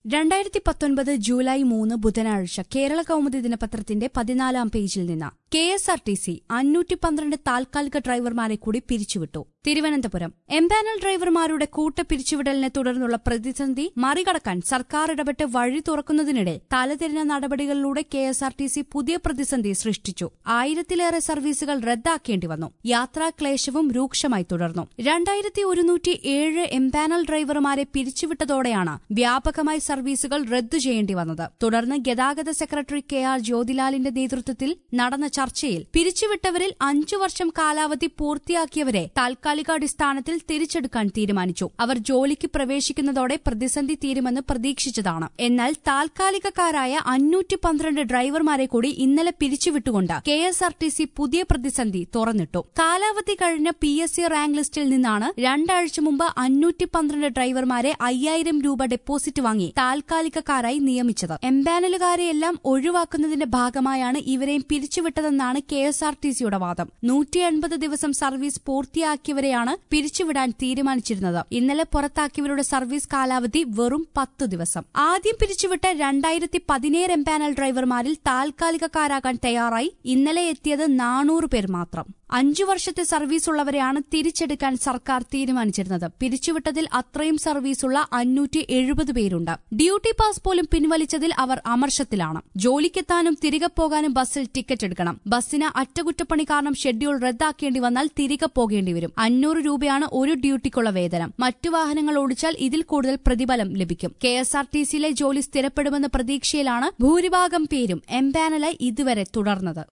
രണ്ടായിരത്തി പത്തൊൻപത് ജൂലൈ മൂന്ന് ബുധനാഴ്ച കേരള കൗമുദി ദിനപത്രത്തിന്റെ പതിനാലാം പേജിൽ നിന്ന് K S R T C അഞ്ഞൂറ്റി പന്ത്രണ്ട് താൽക്കാലിക ഡ്രൈവർമാരെ കൂടി പിരിച്ചുവിട്ടു തിരുവനന്തപുരം എംപാനൽ ഡ്രൈവർമാരുടെ കൂട്ട പിരിച്ചുവിടലിനെ തുടർന്നുള്ള പ്രതിസന്ധി മറികടക്കാൻ സർക്കാർ ഇടപെട്ട് വഴി തുറക്കുന്നതിനിടെ തലതിരിഞ്ഞ നടപടികളിലൂടെ K S R T C പുതിയ പ്രതിസന്ധി സൃഷ്ടിച്ചു ആയിരത്തിലേറെ സർവീസുകൾ റദ്ദാക്കേണ്ടി വന്നു യാത്രാക്ലേശവും രൂക്ഷമായി തുടർന്നു രണ്ടായിരത്തി ഒരുന്നൂറ്റി ഏഴ് എംപാനൽ ഡ്രൈവർമാരെ പിരിച്ചുവിട്ടതോടെയാണ് വ്യാപകമായി സർവീസുകൾ റദ്ദു ചെയ്യേണ്ടി വന്നത് തുടർന്ന് ഗതാഗത സെക്രട്ടറി കെ ആർ ജ്യോതിലാലിന്റെ നേതൃത്വത്തിൽ നടന്ന ചർച്ചയിൽ പിരിച്ചുവിട്ടവരിൽ അഞ്ചു വർഷം കാലാവധി പൂർത്തിയാക്കിയവരെ താൽക്കാലികാടിസ്ഥാനത്തിൽ തിരിച്ചെടുക്കാൻ തീരുമാനിച്ചു അവർ ജോലിക്ക് പ്രവേശിക്കുന്നതോടെ പ്രതിസന്ധി തീരുമെന്ന് പ്രതീക്ഷിച്ചതാണ് എന്നാൽ താൽക്കാലികക്കാരായ അഞ്ഞൂറ്റി പന്ത്രണ്ട് ഡ്രൈവർമാരെ കൂടി ഇന്നലെ പിരിച്ചുവിട്ടുകൊണ്ട് K S R T C പുതിയ പ്രതിസന്ധി തുറന്നിട്ടു കാലാവധി കഴിഞ്ഞ പി എസ് സി റാങ്ക് ലിസ്റ്റിൽ നിന്നാണ് രണ്ടാഴ്ച മുമ്പ് അഞ്ഞൂറ്റി പന്ത്രണ്ട് ഡ്രൈവർമാരെ അയ്യായിരം രൂപ ഡെപ്പോസിറ്റ് വാങ്ങി താൽക്കാലികക്കാരായി നിയമിച്ചത് എംപാനലുകാരെയെല്ലാം ഒഴിവാക്കുന്നതിന്റെ ഭാഗമായാണ് ഇവരെയും പിരിച്ചുവിട്ടതെന്നാണ് കെ എസ് ആർ ടി സിയുടെ വാദം നൂറ്റി എൺപത് ദിവസം സർവീസ് പൂർത്തിയാക്കിയവരെയാണ് പിരിച്ചുവിടാൻ തീരുമാനിച്ചിരുന്നത് ഇന്നലെ പുറത്താക്കിയവരുടെ സർവീസ് കാലാവധി വെറും പത്തു ദിവസം ആദ്യം പിരിച്ചുവിട്ട രണ്ടായിരത്തി പതിനേഴ് എംപാനൽ ഡ്രൈവർമാരിൽ താൽക്കാലികക്കാരാകാൻ തയ്യാറായി ഇന്നലെ എത്തിയത് നാനൂറ് പേർ മാത്രം അഞ്ചു വർഷത്തെ സർവീസ് ഉള്ളവരെയാണ് തിരിച്ചെടുക്കാൻ സർക്കാർ തീരുമാനിച്ചിരുന്നത് പിരിച്ചുവിട്ടതിൽ അത്രയും സർവീസുള്ള അഞ്ഞൂറ്റി എഴുപത് പേരുണ്ട് ഡ്യൂട്ടി പാസ് പോലും പിൻവലിച്ചതിൽ അവർ അമർഷത്തിലാണ് ജോലിക്കെത്താനും തിരികെ പോകാനും ബസ്സിൽ ടിക്കറ്റ് എടുക്കണം ബസ്സിന് അറ്റകുറ്റപ്പണി കാരണം ഷെഡ്യൂൾ റദ്ദാക്കേണ്ടി വന്നാൽ തിരികെ പോകേണ്ടി വരും അഞ്ഞൂറ് രൂപയാണ് ഒരു ഡ്യൂട്ടിക്കുള്ള വേതനം മറ്റു വാഹനങ്ങൾ ഓടിച്ചാൽ ഇതിൽ കൂടുതൽ പ്രതിഫലം ലഭിക്കും കെ എസ് ആർ ടി സിയിലെ ജോലി സ്ഥിരപ്പെടുമെന്ന പ്രതീക്ഷയിലാണ് ഭൂരിഭാഗം പേരും എംപാനലായി ഇതുവരെ തുടർന്നത്